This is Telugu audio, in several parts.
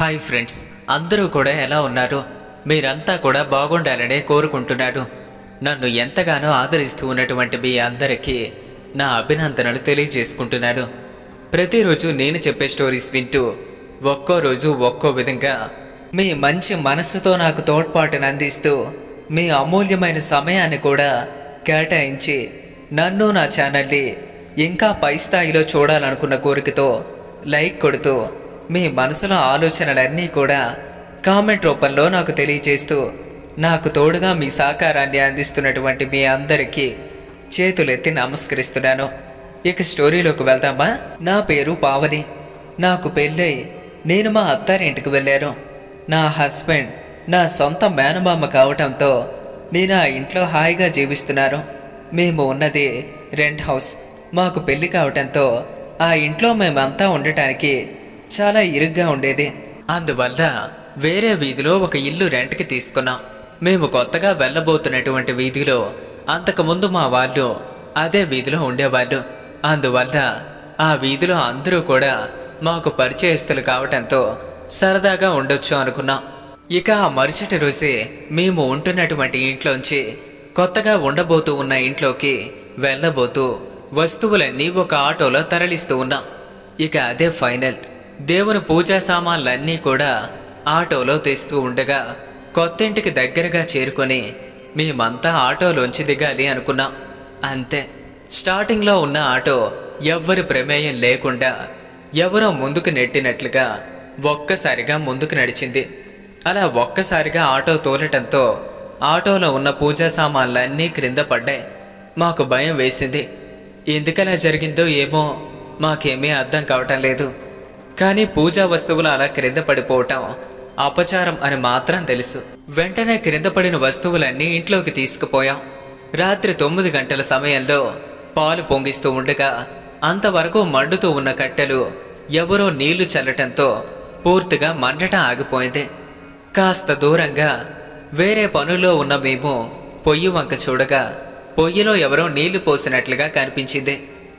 హాయ్ ఫ్రెండ్స్ అందరూ కూడా ఎలా ఉన్నారు మీరంతా కూడా బాగుండాలనే కోరుకుంటున్నాను నన్ను ఎంతగానో ఆదరిస్తూ ఉన్నటువంటి మీ అందరికీ నా అభినందనలు తెలియజేసుకుంటున్నాను ప్రతిరోజు నేను చెప్పే స్టోరీస్ వింటూ ఒక్కో రోజు ఒక్కో విధంగా మీ మంచి మనస్సుతో నాకు తోడ్పాటును అందిస్తూ మీ అమూల్యమైన సమయాన్ని కూడా కేటాయించి నన్ను నా ఛానల్ని ఇంకా పై స్థాయిలో చూడాలనుకున్న కోరికతో లైక్ కొడుతూ మీ మనసులో ఆలోచనలన్నీ కూడా కామెంట్ రూపంలో నాకు తెలియజేస్తూ నాకు తోడుగా మీ సహకారాన్ని అందిస్తున్నటువంటి మీ అందరికీ చేతులెత్తి నమస్కరిస్తున్నాను ఇక స్టోరీలోకి వెళ్దామా నా పేరు పావని నాకు పెళ్ళై నేను మా అత్తారింటికి వెళ్ళాను నా హస్బెండ్ నా సొంత మేనమామ కావటంతో నేను ఆ ఇంట్లో హాయిగా జీవిస్తున్నాను మేము ఉన్నది రెంట్ హౌస్ మాకు పెళ్లి కావటంతో ఆ ఇంట్లో మేమంతా ఉండటానికి చాలా ఇరుగ్గా ఉండేది అందువల్ల వేరే వీధిలో ఒక ఇల్లు రెంట్కి తీసుకున్నాం మేము కొత్తగా వెళ్ళబోతున్నటువంటి వీధిలో అంతకుముందు మా వాళ్ళు అదే వీధిలో ఉండేవాళ్ళు అందువల్ల ఆ వీధిలో అందరూ కూడా మాకు పరిచయస్తులు కావటంతో సరదాగా ఉండొచ్చు అనుకున్నాం ఇక ఆ మరుసటి రోజే మేము ఉంటున్నటువంటి ఇంట్లోంచి కొత్తగా ఉండబోతూ ఉన్న ఇంట్లోకి వెళ్ళబోతూ వస్తువులన్నీ ఒక ఆటోలో తరలిస్తూ ఉన్నాం ఇక అదే ఫైనల్ దేవుని పూజా సామాన్లన్నీ కూడా ఆటోలో తెస్తూ ఉండగా కొత్తింటికి దగ్గరగా చేరుకొని మేమంతా ఆటోలోంచి దిగాలి అనుకున్నాం అంతే స్టార్టింగ్లో ఉన్న ఆటో ఎవ్వరి ప్రమేయం లేకుండా ఎవరో ముందుకు నెట్టినట్లుగా ఒక్కసారిగా ముందుకు నడిచింది అలా ఒక్కసారిగా ఆటో తోలటంతో ఆటోలో ఉన్న పూజా సామాన్లన్నీ క్రింద పడ్డాయి మాకు భయం వేసింది ఎందుకలా జరిగిందో ఏమో మాకేమీ అర్థం కావటం లేదు కానీ పూజా వస్తువులు అలా క్రింద పడిపోవటం అపచారం అని మాత్రం తెలుసు వెంటనే క్రింద పడిన వస్తువులన్నీ ఇంట్లోకి తీసుకుపోయాం రాత్రి తొమ్మిది గంటల సమయంలో పాలు పొంగిస్తూ ఉండగా అంతవరకు మండుతూ ఉన్న కట్టెలు ఎవరో నీళ్లు చల్లటంతో పూర్తిగా మండటం ఆగిపోయింది కాస్త దూరంగా వేరే పనుల్లో ఉన్న మేము పొయ్యి వంక చూడగా పొయ్యిలో ఎవరో నీళ్లు పోసినట్లుగా కనిపించింది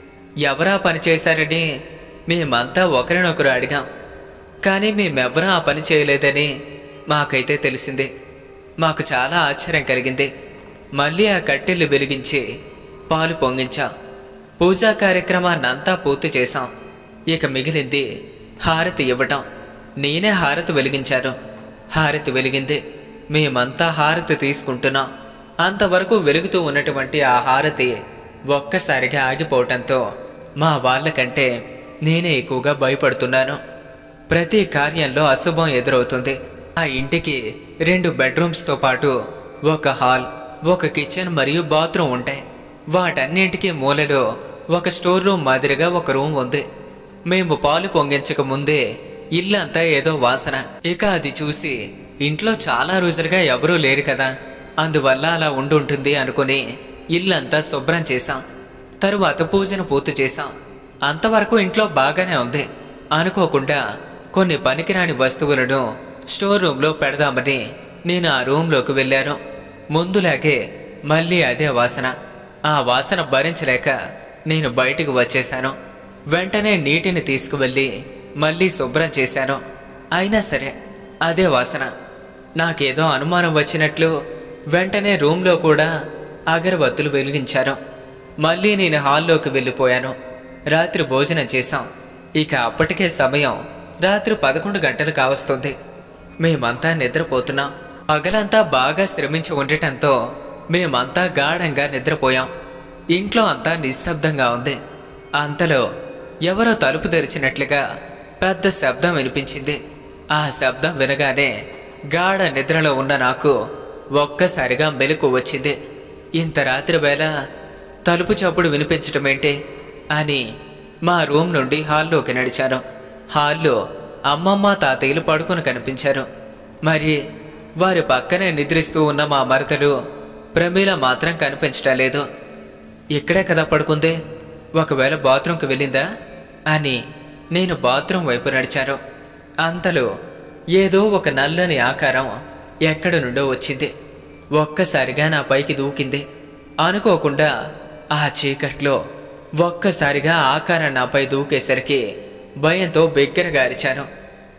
ఎవరా పని చేశారని మేమంతా ఒకరినొకరు అడిగాం కానీ మేమెవ్వరూ ఆ పని చేయలేదని మాకైతే తెలిసింది మాకు చాలా ఆశ్చర్యం కలిగింది మళ్ళీ ఆ కట్టెలు వెలిగించి పాలు పొంగించాం పూజా కార్యక్రమాన్నంతా పూర్తి చేశాం ఇక మిగిలింది హారతి ఇవ్వటం నేనే హారతి వెలిగించాను హారతి వెలిగింది మేమంతా హారతి తీసుకుంటున్నాం అంతవరకు వెలుగుతూ ఉన్నటువంటి ఆ హారతి ఒక్కసారిగా ఆగిపోవటంతో మా వాళ్ళకంటే నేనే ఎక్కువగా భయపడుతున్నాను ప్రతి కార్యంలో అశుభం ఎదురవుతుంది ఆ ఇంటికి రెండు బెడ్రూమ్స్తో పాటు ఒక హాల్ ఒక కిచెన్ మరియు బాత్రూమ్ ఉంటాయి వాటన్నింటికి మూలలో ఒక స్టోర్ రూమ్ మాదిరిగా ఒక రూమ్ ఉంది మేము పాలు పొంగించక ముందే ఇల్లంతా ఏదో వాసన ఇక అది చూసి ఇంట్లో చాలా రోజులుగా ఎవరూ లేరు కదా అందువల్ల అలా ఉండుంటుంది అనుకుని ఇల్లంతా శుభ్రం చేశాం తరువాత పూజను పూర్తి చేశాం అంతవరకు ఇంట్లో బాగానే ఉంది అనుకోకుండా కొన్ని పనికిరాని వస్తువులను స్టోర్ రూమ్లో పెడదామని నేను ఆ రూమ్లోకి వెళ్ళాను ముందులాగే మళ్ళీ అదే వాసన ఆ వాసన భరించలేక నేను బయటికి వచ్చేశాను వెంటనే నీటిని తీసుకువెళ్ళి మళ్ళీ శుభ్రం చేశాను అయినా సరే అదే వాసన నాకేదో అనుమానం వచ్చినట్లు వెంటనే రూమ్లో కూడా అగరబత్తులు వెలిగించాను మళ్ళీ నేను హాల్లోకి వెళ్ళిపోయాను రాత్రి భోజనం చేశాం ఇక అప్పటికే సమయం రాత్రి పదకొండు గంటలు కావస్తుంది మేమంతా నిద్రపోతున్నాం పగలంతా బాగా శ్రమించి ఉండటంతో మేమంతా గాఢంగా నిద్రపోయాం ఇంట్లో అంతా నిశ్శబ్దంగా ఉంది అంతలో ఎవరో తలుపు తెరిచినట్లుగా పెద్ద శబ్దం వినిపించింది ఆ శబ్దం వినగానే గాఢ నిద్రలో ఉన్న నాకు ఒక్కసారిగా మెలకు వచ్చింది ఇంత రాత్రి వేళ తలుపు చప్పుడు వినిపించటం ఏంటి అని మా రూమ్ నుండి హాల్లోకి నడిచాను హాల్లో అమ్మమ్మ తాతయ్యలు పడుకొని కనిపించారు మరి వారి పక్కనే నిద్రిస్తూ ఉన్న మా మరదలు ప్రమీల మాత్రం కనిపించటం లేదు ఇక్కడే కదా పడుకుంది ఒకవేళ బాత్రూంకి వెళ్ళిందా అని నేను బాత్రూం వైపు నడిచాను అంతలో ఏదో ఒక నల్లని ఆకారం ఎక్కడి నుండో వచ్చింది ఒక్కసారిగా నా పైకి దూకింది అనుకోకుండా ఆ చీకట్లో ఒక్కసారిగా ఆకారం నాపై దూకేసరికి భయంతో బిగ్గరగా అరిచాను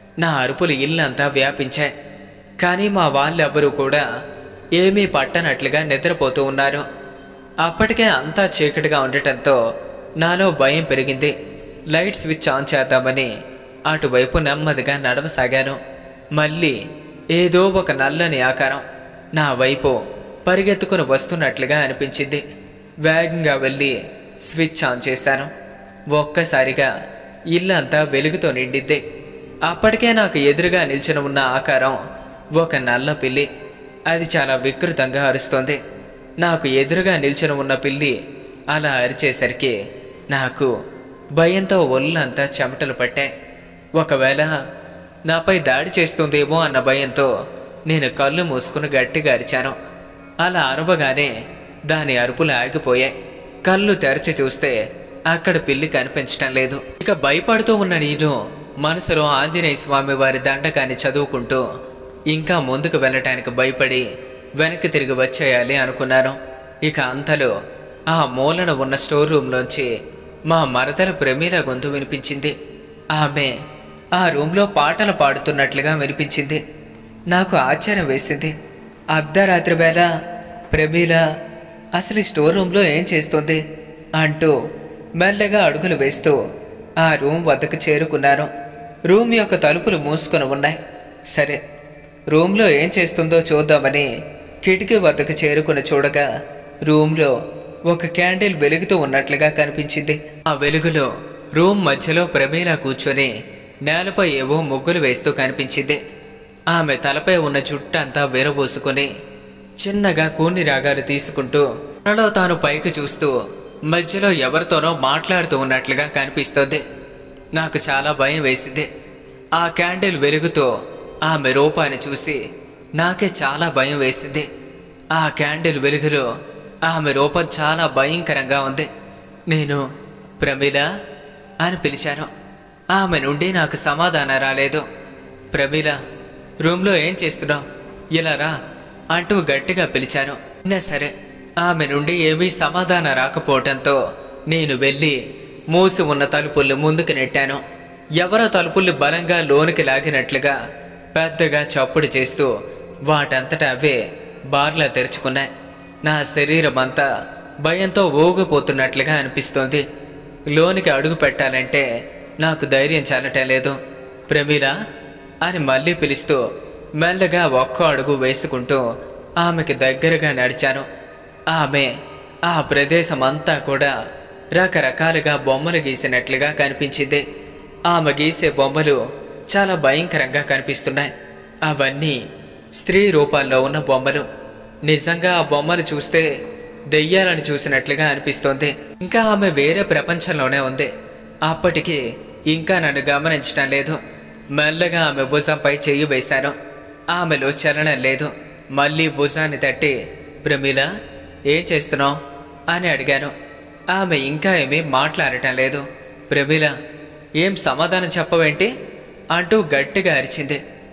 నా అరుపులు ఇల్లంతా వ్యాపించాయి కానీ మా వాళ్ళెవ్వరూ కూడా ఏమీ పట్టనట్లుగా నిద్రపోతూ ఉన్నారు అప్పటికే అంతా చీకటిగా ఉండటంతో నాలో భయం పెరిగింది లైట్ స్విచ్ ఆన్ చేద్దామని అటువైపు నెమ్మదిగా నడవసాగాను మళ్ళీ ఏదో ఒక నల్లని ఆకారం నా వైపు పరిగెత్తుకుని వస్తున్నట్లుగా అనిపించింది వేగంగా వెళ్ళి స్విచ్ ఆన్ చేశాను ఒక్కసారిగా ఇల్లంతా వెలుగుతో నిండింది అప్పటికే నాకు ఎదురుగా నిల్చుని ఉన్న ఆకారం ఒక నల్ల పిల్లి అది చాలా వికృతంగా అరుస్తోంది నాకు ఎదురుగా నిల్చుని ఉన్న పిల్లి అలా అరిచేసరికి నాకు భయంతో ఒళ్ళంతా చెమటలు పట్టాయి ఒకవేళ నాపై దాడి చేస్తుందేమో అన్న భయంతో నేను కళ్ళు మూసుకుని గట్టిగా అరిచాను అలా అరవగానే దాని అరుపులు ఆగిపోయాయి కళ్ళు తెరచి చూస్తే అక్కడ పిల్లి కనిపించటం లేదు ఇక భయపడుతూ ఉన్న నేను మనసులో ఆంజనేయ స్వామి వారి దండకాన్ని చదువుకుంటూ ఇంకా ముందుకు వెళ్ళటానికి భయపడి వెనక్కి తిరిగి వచ్చేయాలి అనుకున్నాను ఇక అంతలో ఆ మూలన ఉన్న స్టోర్ రూమ్లోంచి మా మరదల ప్రమీల గొంతు వినిపించింది ఆమె ఆ రూమ్లో పాటలు పాడుతున్నట్లుగా వినిపించింది నాకు ఆశ్చర్యం వేసింది అర్ధరాత్రి వేళ ప్రమీల అసలు ఈ స్టోర్ రూమ్లో ఏం చేస్తుంది అంటూ మెల్లగా అడుగులు వేస్తూ ఆ రూమ్ వద్దకు చేరుకున్నాను రూమ్ యొక్క తలుపులు మూసుకొని ఉన్నాయి సరే రూమ్లో ఏం చేస్తుందో చూద్దామని కిటికీ వద్దకు చేరుకుని చూడగా రూమ్లో ఒక క్యాండిల్ వెలుగుతూ ఉన్నట్లుగా కనిపించింది ఆ వెలుగులో రూమ్ మధ్యలో ప్రమీల కూర్చొని నేలపై ఏవో ముగ్గులు వేస్తూ కనిపించింది ఆమె తలపై ఉన్న జుట్టంతా విరబోసుకొని చిన్నగా కూని రాగాలు తీసుకుంటూ తనలో తాను పైకి చూస్తూ మధ్యలో ఎవరితోనో మాట్లాడుతూ ఉన్నట్లుగా కనిపిస్తోంది నాకు చాలా భయం వేసింది ఆ క్యాండిల్ వెలుగుతో ఆమె రూపాన్ని చూసి నాకే చాలా భయం వేసింది ఆ క్యాండిల్ వెలుగులో ఆమె రూపం చాలా భయంకరంగా ఉంది నేను ప్రమీల అని పిలిచాను ఆమె నుండి నాకు సమాధానం రాలేదు ప్రమీల రూమ్లో ఏం చేస్తున్నావు ఇలా రా అంటూ గట్టిగా పిలిచాను అయినా సరే ఆమె నుండి ఏమీ సమాధానం రాకపోవటంతో నేను వెళ్ళి మూసి ఉన్న తలుపుల్ని ముందుకు నెట్టాను ఎవరో తలుపుల్ని బలంగా లోనికి లాగినట్లుగా పెద్దగా చప్పుడు చేస్తూ వాటంతట అవే బార్లా తెరుచుకున్నాయి నా శరీరం అంతా భయంతో ఊగిపోతున్నట్లుగా అనిపిస్తోంది లోనికి అడుగు పెట్టాలంటే నాకు ధైర్యం చాలటం లేదు ప్రమీల అని మళ్ళీ పిలుస్తూ మెల్లగా ఒక్కో అడుగు వేసుకుంటూ ఆమెకి దగ్గరగా నడిచాను ఆమె ఆ ప్రదేశం అంతా కూడా రకరకాలుగా బొమ్మలు గీసినట్లుగా కనిపించింది ఆమె గీసే బొమ్మలు చాలా భయంకరంగా కనిపిస్తున్నాయి అవన్నీ స్త్రీ రూపాల్లో ఉన్న బొమ్మలు నిజంగా ఆ బొమ్మలు చూస్తే దెయ్యాలను చూసినట్లుగా అనిపిస్తోంది ఇంకా ఆమె వేరే ప్రపంచంలోనే ఉంది అప్పటికి ఇంకా నన్ను గమనించడం లేదు మెల్లగా ఆమె భుజంపై చెయ్యి వేశాను ఆమెలో చలనం లేదు మళ్ళీ భుజాన్ని తట్టి ప్రమీల ఏం చేస్తున్నావు అని అడిగాను ఆమె ఇంకా ఏమీ మాట్లాడటం లేదు ప్రమీల ఏం సమాధానం చెప్పవేంటి అంటూ గట్టిగా అరిచింది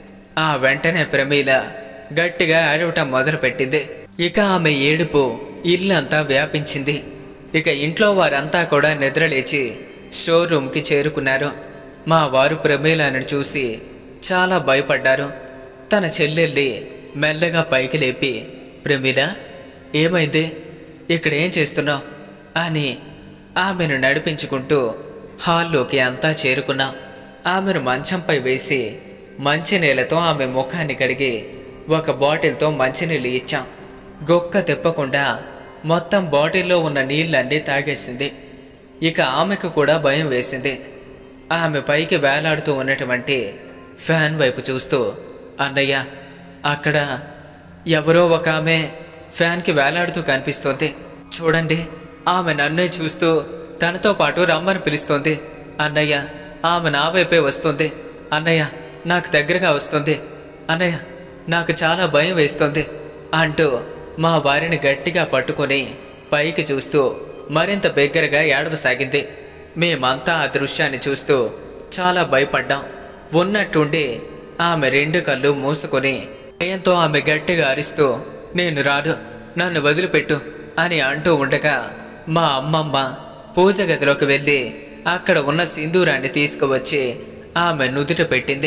ఆ వెంటనే ప్రమీల గట్టిగా ఆడవటం మొదలుపెట్టింది ఇక ఆమె ఏడుపు ఇల్లంతా వ్యాపించింది ఇక ఇంట్లో వారంతా కూడా నిద్రలేచి స్టోర్ రూమ్కి చేరుకున్నారు మా వారు ప్రమీలను చూసి చాలా భయపడ్డారు తన చెల్లెల్ని మెల్లగా పైకి లేపి ప్రమీల ఏమైంది ఇక్కడ ఏం చేస్తున్నావు అని ఆమెను నడిపించుకుంటూ హాల్లోకి అంతా చేరుకున్నాం ఆమెను మంచంపై వేసి మంచినీళ్ళతో ఆమె ముఖాన్ని కడిగి ఒక బాటిల్తో మంచినీళ్ళు ఇచ్చాం గొక్క తిప్పకుండా మొత్తం బాటిల్లో ఉన్న నీళ్ళన్నీ తాగేసింది ఇక ఆమెకు కూడా భయం వేసింది ఆమె పైకి వేలాడుతూ ఉన్నటువంటి ఫ్యాన్ వైపు చూస్తూ అన్నయ్య అక్కడ ఎవరో ఒక ఆమె ఫ్యాన్కి వేలాడుతూ కనిపిస్తోంది చూడండి ఆమె నన్నే చూస్తూ తనతో పాటు రమ్మని పిలుస్తోంది అన్నయ్య ఆమె నా వైపే వస్తుంది అన్నయ్య నాకు దగ్గరగా వస్తుంది అన్నయ్య నాకు చాలా భయం వేస్తుంది అంటూ మా వారిని గట్టిగా పట్టుకొని పైకి చూస్తూ మరింత బిగ్గరగా ఏడవసాగింది మేమంతా ఆ దృశ్యాన్ని చూస్తూ చాలా భయపడ్డాం ఉన్నట్టుండి ఆమె రెండు కళ్ళు మూసుకొని భయంతో ఆమె గట్టిగా అరిస్తూ నేను రాడు నన్ను వదిలిపెట్టు అని అంటూ ఉండగా మా అమ్మమ్మ పూజ గదిలోకి వెళ్ళి అక్కడ ఉన్న సింధూరాన్ని తీసుకువచ్చి ఆమె నుదుట పెట్టింది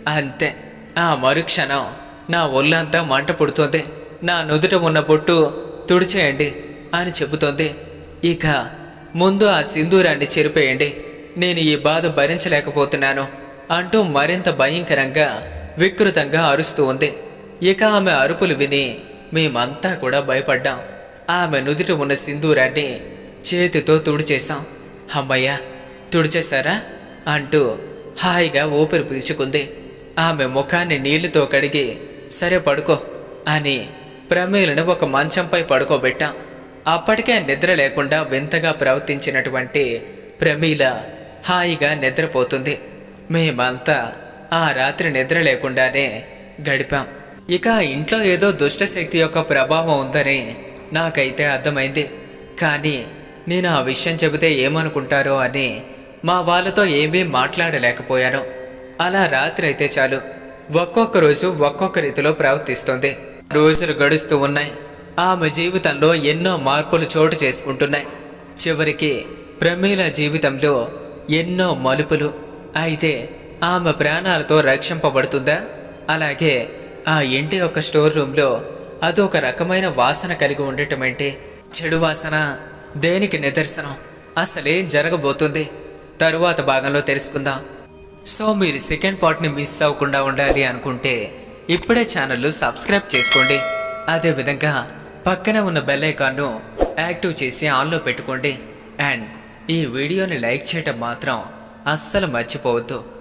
అంతే ఆ మరుక్షణం నా ఒళ్ళంతా మంట పుడుతోంది నా నుదుట ఉన్న బొట్టు తుడిచేయండి అని చెబుతోంది ఇక ముందు ఆ సింధూరాన్ని చెరిపేయండి నేను ఈ బాధ భరించలేకపోతున్నాను అంటూ మరింత భయంకరంగా వికృతంగా అరుస్తూ ఉంది ఇక ఆమె అరుపులు విని మేమంతా కూడా భయపడ్డాం ఆమె నుదుట ఉన్న సింధూరాన్ని చేతితో తుడిచేశాం అమ్మయ్య తుడిచేశారా అంటూ హాయిగా ఊపిరి పీల్చుకుంది ఆమె ముఖాన్ని నీళ్లతో కడిగి సరే పడుకో అని ప్రమీలను ఒక మంచంపై పడుకోబెట్టాం అప్పటికే నిద్ర లేకుండా వింతగా ప్రవర్తించినటువంటి ప్రమీల హాయిగా నిద్రపోతుంది మేమంతా ఆ రాత్రి నిద్ర లేకుండానే గడిపాం ఇక ఆ ఇంట్లో ఏదో దుష్టశక్తి యొక్క ప్రభావం ఉందని నాకైతే అర్థమైంది కానీ నేను ఆ విషయం చెబితే ఏమనుకుంటారో అని మా వాళ్ళతో ఏమీ మాట్లాడలేకపోయాను అలా రాత్రి అయితే చాలు ఒక్కొక్క రోజు ఒక్కొక్క రీతిలో ప్రవర్తిస్తుంది రోజులు గడుస్తూ ఉన్నాయి ఆమె జీవితంలో ఎన్నో మార్పులు చోటు చేసుకుంటున్నాయి చివరికి ప్రమీల జీవితంలో ఎన్నో మలుపులు అయితే ఆమె ప్రాణాలతో రక్షింపబడుతుందా అలాగే ఆ ఇంటి యొక్క స్టోర్ రూమ్లో అదొక రకమైన వాసన కలిగి ఉండటం ఏంటి చెడు వాసన దేనికి నిదర్శనం అసలేం జరగబోతుంది తరువాత భాగంలో తెలుసుకుందాం సో మీరు సెకండ్ పార్ట్ని మిస్ అవ్వకుండా ఉండాలి అనుకుంటే ఇప్పుడే ఛానల్ సబ్స్క్రైబ్ చేసుకోండి అదేవిధంగా పక్కనే ఉన్న బెల్ ఐకాన్ను యాక్టివ్ చేసి ఆన్లో పెట్టుకోండి అండ్ ఈ వీడియోని లైక్ చేయటం మాత్రం అస్సలు మర్చిపోవద్దు